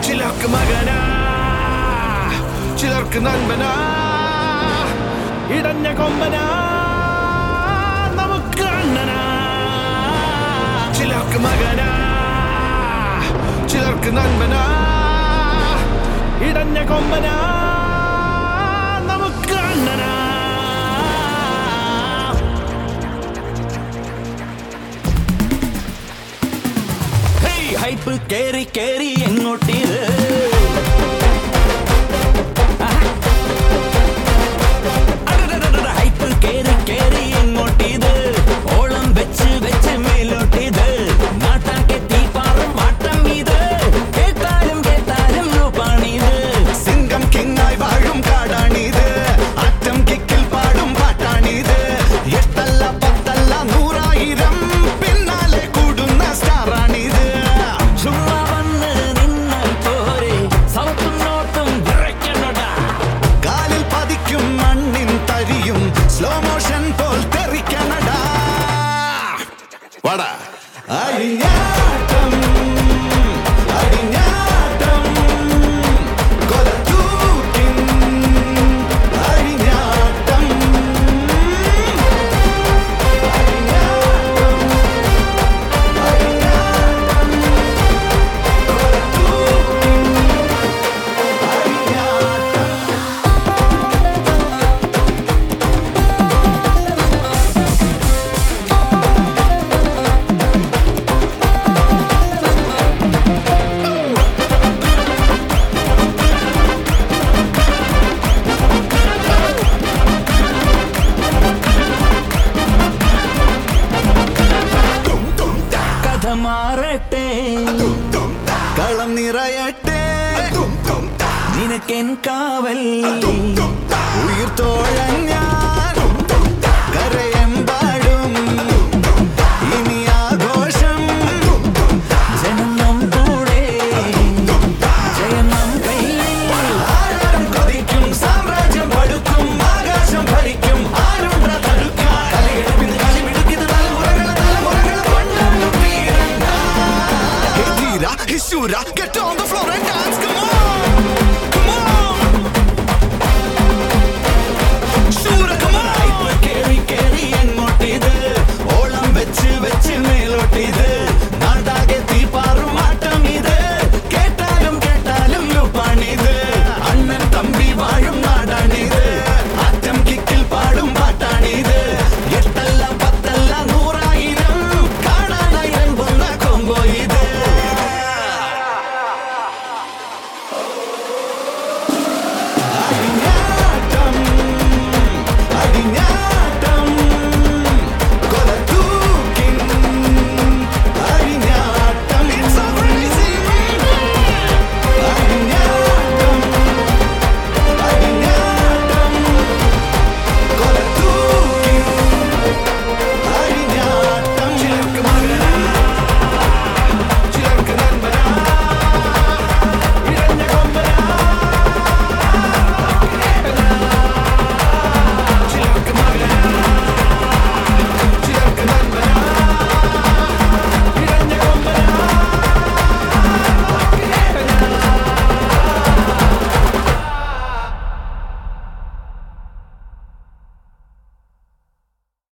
ചിലർക്ക് മകനാ ചിലർക്ക് നന്മനാ ഇടഞ്ഞ കൊമ്പനാ നമുക്ക് അണ്ണനാ ചിലർക്ക് മകനാ ചിലർക്ക് നന്മനാ ഇടഞ്ഞ കൊമ്പനാ നമുക്ക് അണ്ണനാ ഹേയ് ഹൈപ്പ് കേറി കേറി എങ്ങോട്ടിത് അടടടടട, ഹൈപ്പ് കേറി കേറി എങ്ങോട്ടിത് ഓളം വെച്ച് വെച്ച് മേലോട്ടിത് നാട്ടാക്കെ തീപ്പാറും മാട്ടം ഇത് കേട്ടാലും കേട്ടാലും രൂപാണിത് സിംഗം കിങ്ങായി വാഴും കാടാണിത് അറ്റം കിക്കിൽ പാടും പാട്ടാണിത് എട്ടല്ല പത്തല്ല നൂറായിരം പിന്നാലെ കൂടുന്ന സ്റ്റാറാണിത് ചുമ്മാ വന്ന് നിന്നാൽ പോരെ സൗത്തും നോട്ടും വിറയ്ക്കണടാ കാലിൽ പതിക്കും മണ്ണിൻ തരിയും സ്ലോ മോഷൻ പോൽ തെറിക്കണടാ വടാ അഴിഞ്ഞാട്ടം അഴിഞ്ഞാട്ടം കൊലത്തൂക്കിൻ അഴിഞ്ഞാട്ടം കഥ മാറട്ടെ കളം നിറയട്ടെ നിനക്കെൻ കാവൽ ഉയിർത്തോഴൻ ഞാൻ കരയെമ്പാടും ഇനി ആഘോഷം ജനനം കൂടെ ജയനം കയ്യിൽ ആഴം കൊതിക്കും സാമ്രാജ്യം പടുക്കും ആകാശം ഭരിക്കും ആരുണ്ട തടുക്കാൻ കലയെടുപ്പിന് കളിമിടുക്കിത് തലമുറകൾ തലമുറകൾ കൊണ്ടാടും വീരൻ Hey, Tira, hey, Shura, get on the floor and dance, come on!